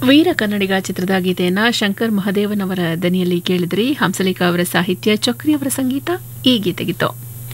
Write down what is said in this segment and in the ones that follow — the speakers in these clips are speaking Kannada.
ವೀರ ಕನ್ನಡಿಗ ಚಿತ್ರದ ಗೀತೆಯನ್ನ ಶಂಕರ್ ಮಹದೇವನ್ ಅವರ ದನಿಯಲ್ಲಿ ಕೇಳಿದ್ರಿ ಹಂಸಲೇಖ ಅವರ ಸಾಹಿತ್ಯ ಚಕ್ರಿ ಅವರ ಸಂಗೀತ ಈ ಗೀತೆಗಿತ್ತು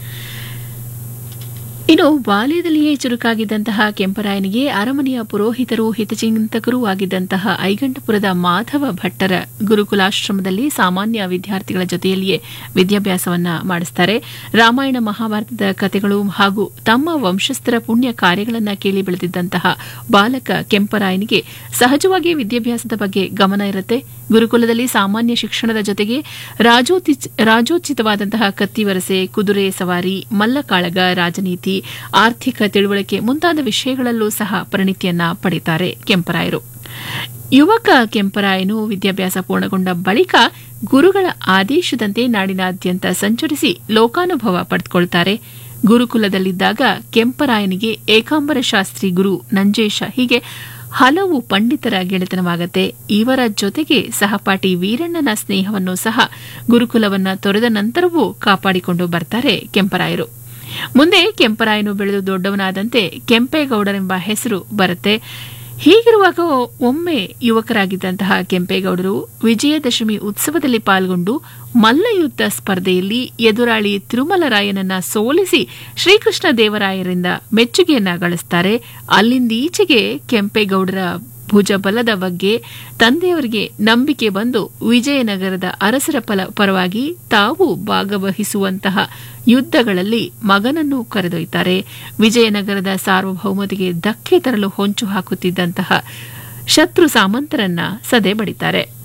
ಇನ್ನು ಬಾಲ್ಯದಲ್ಲಿಯೇ ಚುರುಕಾಗಿದ್ದಂತಹ ಕೆಂಪರಾಯನಿಗೆ ಅರಮನೆಯ ಪುರೋಹಿತರು ಹಿತಚಿಂತಕರೂ ಆಗಿದ್ದಂತಹ ಐಗಂಟಪುರದ ಮಾಧವ ಭಟ್ಟರ ಗುರುಕುಲಾಶ್ರಮದಲ್ಲಿ ಸಾಮಾನ್ಯ ವಿದ್ಯಾರ್ಥಿಗಳ ಜೊತೆಯಲ್ಲಿಯೇ ವಿದ್ಯಾಭ್ಯಾಸವನ್ನ ಮಾಡಿಸ್ತಾರೆ ರಾಮಾಯಣ ಮಹಾಭಾರತದ ಕಥೆಗಳು ಹಾಗೂ ತಮ್ಮ ವಂಶಸ್ಥರ ಪುಣ್ಯ ಕಾರ್ಯಗಳನ್ನು ಕೇಳಿ ಬೆಳೆದಿದ್ದಂತಹ ಬಾಲಕ ಕೆಂಪರಾಯನಿಗೆ ಸಹಜವಾಗಿ ವಿದ್ಯಾಭ್ಯಾಸದ ಬಗ್ಗೆ ಗಮನ ಇರುತ್ತೆ ಗುರುಕುಲದಲ್ಲಿ ಸಾಮಾನ್ಯ ಶಿಕ್ಷಣದ ಜೊತೆಗೆ ರಾಜೋತಿ- ರಾಜೋಚಿತವಾದಂತಹ ಕತ್ತಿವರಸೆ ಕುದುರೆ ಸವಾರಿ ಮಲ್ಲಕಾಳಗ ರಾಜನೀತಿ ಆರ್ಥಿಕ ತಿಳುವಳಿಕೆ ಮುಂತಾದ ವಿಷಯಗಳಲ್ಲೂ ಸಹ ಪರಿಣಿತಿಯನ್ನ ಪಡೆಯುತ್ತಾರೆ ಕೆಂಪರಾಯರು ಯುವಕ ಕೆಂಪರಾಯನು ವಿದ್ಯಾಭ್ಯಾಸ ಪೂರ್ಣಗೊಂಡ ಬಳಿಕ ಗುರುಗಳ ಆದೇಶದಂತೆ ನಾಡಿನಾದ್ಯಂತ ಸಂಚರಿಸಿ ಲೋಕಾನುಭವ ಪಡೆದುಕೊಳ್ತಾರೆ ಗುರುಕುಲದಲ್ಲಿದ್ದಾಗ ಕೆಂಪರಾಯನಿಗೆ ಏಕಾಂಬರ ಶಾಸ್ತ್ರಿ ಗುರು ನಂಜೇಶ ಹೀಗೆ ಹಲವು ಪಂಡಿತರ ಗೆಳೆತನವಾಗತ್ತೆ ಇವರ ಜೊತೆಗೆ ಸಹಪಾಠಿ ವೀರಣ್ಣನ ಸ್ನೇಹವನ್ನು ಸಹ ಗುರುಕುಲವನ್ನ ತೊರೆದ ನಂತರವೂ ಕಾಪಾಡಿಕೊಂಡು ಬರ್ತಾರೆ ಕೆಂಪರಾಯರು ಮುಂದೆ ಕೆಂಪರಾಯನು ಬೆಳೆದು ದೊಡ್ಡವನಾದಂತೆ ಕೆಂಪೇಗೌಡರೆಂಬ ಹೆಸರು ಬರುತ್ತೆ ಹೀಗಿರುವಾಗ ಒಮ್ಮೆ ಯುವಕರಾಗಿದ್ದಂತಹ ಕೆಂಪೇಗೌಡರು ವಿಜಯದಶಮಿ ಉತ್ಸವದಲ್ಲಿ ಪಾಲ್ಗೊಂಡು ಮಲ್ಲಯುದ್ಧ ಸ್ಪರ್ಧೆಯಲ್ಲಿ ಎದುರಾಳಿ ತಿರುಮಲರಾಯನನ್ನ ಸೋಲಿಸಿ ಶ್ರೀಕೃಷ್ಣ ದೇವರಾಯರಿಂದ ಮೆಚ್ಚುಗೆಯನ್ನ ಗಳಿಸ್ತಾರೆ ಅಲ್ಲಿಂದೀಚೆಗೆ ಕೆಂಪೇಗೌಡರ ಭುಜಬಲದ ಬಗ್ಗೆ ತಂದೆಯವರಿಗೆ ನಂಬಿಕೆ ಬಂದು ವಿಜಯನಗರದ ಅರಸರ ಫಲ ಪರವಾಗಿ ತಾವು ಭಾಗವಹಿಸುವಂತಹ ಯುದ್ಧಗಳಲ್ಲಿ ಮಗನನ್ನು ಕರೆದೊಯ್ತಾರೆ ವಿಜಯನಗರದ ಸಾರ್ವಭೌಮತೆಗೆ ಧಕ್ಕೆ ತರಲು ಹೊಂಚು ಹಾಕುತ್ತಿದ್ದಂತಹ ಶತ್ರು ಸಾಮಂತರನ್ನ ಸದೆ ಬಡಿತಾರೆ